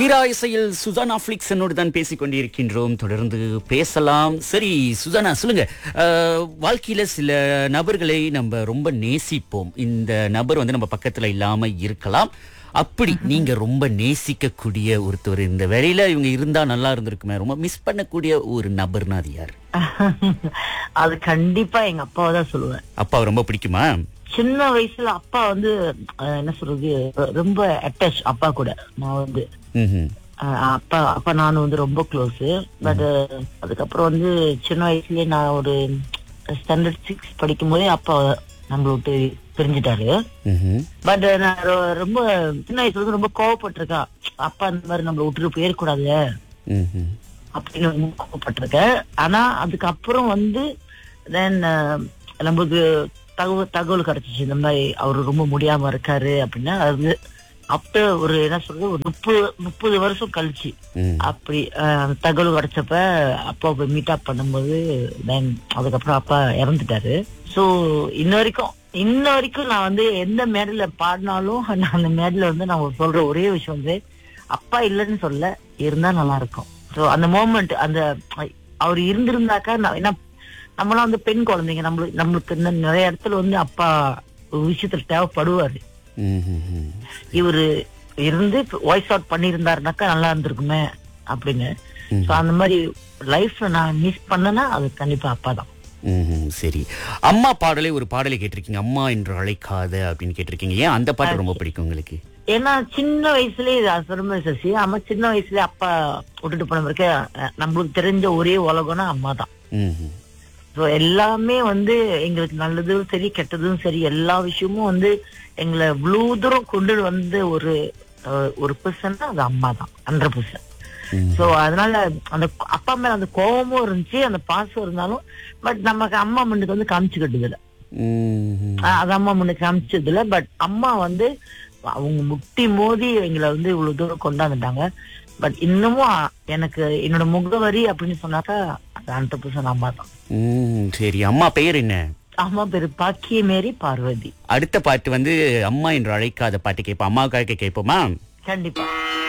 ஹீரா இசையில் சுசானா ஃபிளிக்ஸனோடு தான் பேசிக் கொண்டிருக்கின்றோம் தொடர்ந்து பேசலாம் சரி சுசானா சொல்லுங்க அஹ், வாழ்க்கையில சில நபர்களை நம்ம ரொம்ப நேசிப்போம் இந்த நபர் வந்து நம்ம பக்கத்துல இல்லாம இருக்கலாம் அப்படி நீங்க ரொம்ப நேசிக்கக்கூடிய ஒருத்தர் இந்த வேலையில இவங்க இருந்தா நல்லா இருந்திருக்குமே ரொம்ப மிஸ் பண்ணக்கூடிய ஒரு நபர்னா அது யார் அது கண்டிப்பா எங்க அப்பாவை தான் சொல்லுவேன் அப்பாவை ரொம்ப பிடிக்குமா சின்ன வயசுல அப்பா வந்து அஹ், என்ன சொல்றது ரொம்ப அட்டாச் அப்பா கூட நான் வந்து ம்ஹும். அஹ், அப்பா அப்பா நானும் வந்து ரொம்ப க்ளோஸ் பட் அதுக்கப்புறம் வந்து சின்ன வயசுலயே நான் ஒரு ஸ்டாண்டர்ட் சிக்ஸ் படிக்கும் போதே அப்பா நம்மள விட்டு பிரிஞ்சுட்டாரு ம்ஹும். பட் நான் ரொ- ரொம்ப சின்ன வயசுல வந்து ரொம்ப கோவப்பட்டிருக்கேன் அப்பா இந்த மாதிரி நம்மள விட்டுட்டு போயிடக்கூடாது ம்ஹும். அப்படின்னு ரொம்ப கோவப்பட்டிருக்கேன் ஆனா அதுக்கப்புறம் வந்து தென் நமக்கு தகவல் தகவல் கிடைச்சிச்சு இந்த மாதிரி அவரு ரொம்ப முடியாம இருக்காரு அப்படின்னா அது அப்ப ஒரு என்ன சொல்றது ஒரு முப்பது முப்பது வருஷம் கழிச்சு ம். அப்படி அஹ், அந்த தகவல் கிடைச்சப்ப அப்பா போய் மீட் அப் பண்ணும்போது தென் அதுக்கப்புறம் அப்பா இறந்துட்டாரு சோ இன்ன வரைக்கும் இன்ன வரைக்கும் நான் வந்து எந்த மேடையில பாடினாலும் நான் அந்த மேடையில வந்து நான் சொல்ற ஒரே விஷயம் வந்து அப்பா இல்லைன்னு சொல்ல இருந்தா நல்லா இருக்கும் சோ அந்த மோமெண்ட் அந்த அவர் இருந்திருந்தாக்கா நான் என்ன நம்மளாம் வந்து பெண் குழந்தைங்க நம்மளுக்கு நம்மளுக்கு இந்த நிறைய இடத்துல வந்து அப்பா ஒரு விஷயத்துல தேவைப்படுவாரு ம்ஹும். இவரு இருந்து வாய்ஸ் அவுட் பண்ணியிருந்தாருனாக்கா நல்லா இருந்திருக்குமே அப்படின்னு சோ அந்த மாதிரி லைஃப்ல நான் மிஸ் பண்ணனா அது கண்டிப்பா அப்பா தான் ம்ஹும். சரி அம்மா பாடலை ஒரு பாடலை கேட்டிருக்கீங்க அம்மா என்று அழைக்காத அப்படின்னு கேட்டிருக்கீங்க ஏன் அந்த பாட்டு ரொம்ப பிடிக்கும் உங்களுக்கு ஏன்னா சின்ன வயசுலயே இது சொல்லுமே சசி ஆமா சின்ன வயசுல அப்பா விட்டுட்டு போன பிறகு அஹ், நம்மளுக்கு தெரிஞ்ச ஒரே உலகம்னா அம்மா தான் ம்ஹும். ஸோ எல்லாமே வந்து எங்களுக்கு நல்லதும் சரி கெட்டதும் சரி எல்லா விஷயமும் வந்து எங்களை இவ்வளவு தூரம் கொண்டு வந்து ஒரு அஹ், ஒரு பர்சன்னா அது அம்மா தான் ஹண்ட்ரட் பர்சன்ட் ம். சோ அதனால அந்த அப்பா மேல அந்த கோபமும் இருந்துச்சு அந்த பாசம் இருந்தாலும் பட் நமக்கு அம்மா முன்னுக்கு வந்து காமிச்சுக்கிட்டது இல்ல ம்ஹும். ஆஹ் அது அம்மா முன்னுக்கு காமிச்சது இல்ல பட் அம்மா வந்து அவங்க முட்டி மோதி எங்களை வந்து இவ்வளவு தூரம் கொண்டாந்துட்டாங்க பட் இன்னமும் அ- எனக்கு என்னோட முகவரி அப்படின்னு சொன்னாக்கா அது ஹண்ட்ரட் பர்சன்ட் அம்மா தான் ம், சரி அம்மா பெயர் என்ன அம்மா பேரு பாக்கியமேரி பார்வதி அடுத்த பாட்டு வந்து அம்மா என்று அழைக்காத பாட்டு கேட்போம் அம்மாவுக்காக கேட்போமா கண்டிப்பா